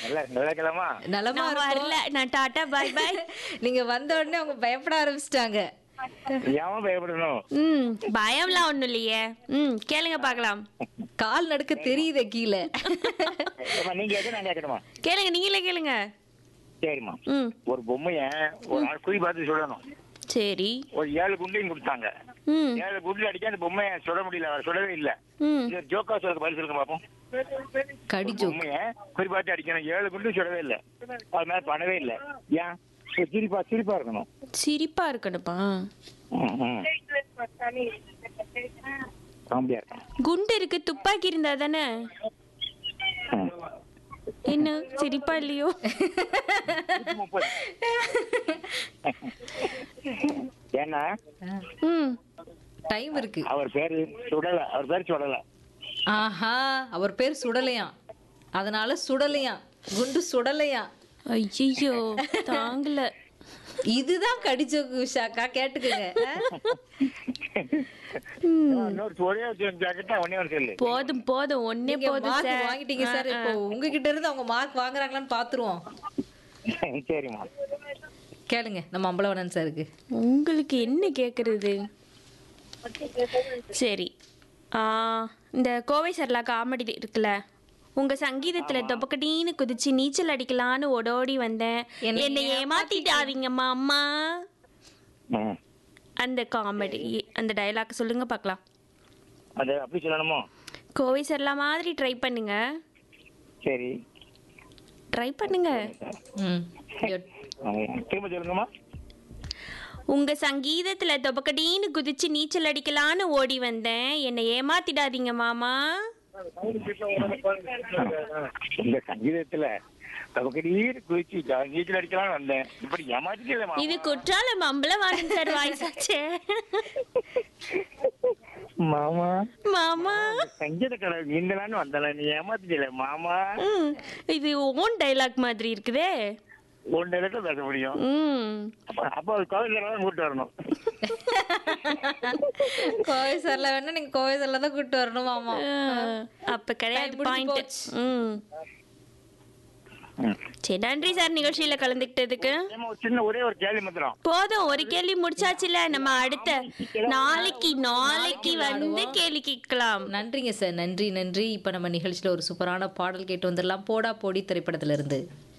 நல்லா நல்லா கிளமா நலமா நான் இருக்கும் வரல நான் டாட்டா பாய் பாய் நீங்க வந்த உடனே அவங்க பயப்பட ஆரம்பிச்சிட்டாங்க ஏன் பயப்படணும் ம் பயம்லாம் ஒண்ணும் இல்லையே ம் கேளுங்க பார்க்கலாம் கால் நடுக்க தெரியுதே கீழே ஏம்மா, நீங்க கேட்க நான் கேட்கணுமா கேளுங்க நீங்களே கேளுங்க சரிம்மா ம் ஒரு பொம்மைய ஒரு ஆள் குறி பார்த்து சொல்லணும் சரி ஒரு ஏழு குண்டையும் கொடுத்தாங்க ம் ஏழு குண்டு அடிக்க அந்த பொம்மைய சுட முடியல அவர் சுடவே இல்ல ம் இது ஜோக்கா சொல்ல பதில் சொல்லுங்க பாப்போம் கடி ஒரு ஜோக் பொம்மைய குறி பார்த்து அடிக்கணும் ஏழு குண்டு சுடவே இல்ல அது மேல பண்ணவே இல்ல ஏன் ஒரு சிரிப்பா சிரிப்பா இருக்கணும் சிரிப்பா இருக்கணுப்பா ம், ம். காமெடியா இருக்கணும் குண்டு இருக்கு துப்பாக்கி இருந்தா தானே ம். என்ன சிரிப்பா இல்லையோ முப்பது ஏன்னா ம் டைம் இருக்கு அவர் பேரு சுடல அவர் பேர் சுடல ஆஹா அவர் பேர் சுடலையாம் அதனால சுடலையாம் குண்டு சுடலையாம் ஐயோ தாங்கல இதுதான் கடிச்சோக்கு விஷாக்கா கேட்டுக்கங்க இன்னொரு ஒரே ஒரு ஜாக்கெட்டா ஒன்னே ஒரு சொல்லு போதும் போதும் ஒன்னே நீங்க போதும் மார்க் சார் வாங்கிட்டீங்க சார் இப்போ உங்ககிட்ட இருந்து அவங்க மார்க் வாங்குறாங்களான்னு பாத்துருவோம் சரிம்மா கேளுங்க நம்ம அம்பலவனன் சாருக்கு உங்களுக்கு என்ன கேக்குறது சரி ஆ, இந்த கோவை சரலா காமெடி இருக்குல்ல உங்க சங்கீதத்துல தொப்பக்கட்டின்னு குதிச்சு நீச்சல் அடிக்கலான்னு ஓடோடி வந்தேன் என்னை என்னை ஏமாத்திட்டாதீங்கம்மா அம்மா ம். அந்த காமெடி அந்த டயலாக் சொல்லுங்க பார்க்கலாம் அது அப்படி சொல்லணுமோ கோவை சரலா மாதிரி ட்ரை பண்ணுங்க சரி ட்ரை பண்ணுங்க ம் ம். திரும்ப சொல்லுங்கம்மா உங்க சங்கீதத்துல தொப்பக்கட்டின்னு குதிச்சு நீச்சல் அடிக்கலான்னு ஓடி வந்தேன் என்னை ஏமாத்திடாதீங்க மாமா இந்த சங்கீதத்துல நமக்கு நீர் குதிச்சு ஜா- நீச்சல் அடிக்கலாம்னு வந்தேன் இப்படி ஏமாத்திட்டு இது குற்றாலம் அம்பலவாணன் சார் வாய்ஸ் ஆச்சே மாமா மாமா சங்கீத கடை நீந்தலான்னு வந்தல நீ ஏமாத்திட்டல மாமா ம், இது ஓன் டைலாக் மாதிரி இருக்குதே ஒன்னு இடத்துல பேச முடியும் ம் அப்ப அப்ப ஒரு கோவில் தான் கூட்டு வரணும் கோவை சார்ல வேணா நீங்க கோவை சார்ல தான் கூட்டு வரணும் ஆமா அஹ், அப்ப கிடையாது Time முடிஞ்சு பாயிண்ட் போச்சு. ம் ம். சரி நன்றி சார் நிகழ்ச்சியில கலந்துக்கிட்டதுக்கு ஏம்மா, ஒரு சின்ன ஒரே ஒரு கேள்வி மாத்திரம் போதும் ஒரு கேள்வி முடிச்சாச்சுல நம்ம அடுத்த நாளைக்கு நாளைக்கு வந்து கேள்வி கேட்கலாம் நன்றிங்க சார் நன்றி நன்றி இப்ப நம்ம நிகழ்ச்சியில ஒரு சூப்பரான பாடல் கேட்டு வந்துடலாம் போடா போடி திரைப்படத்துல இருந்து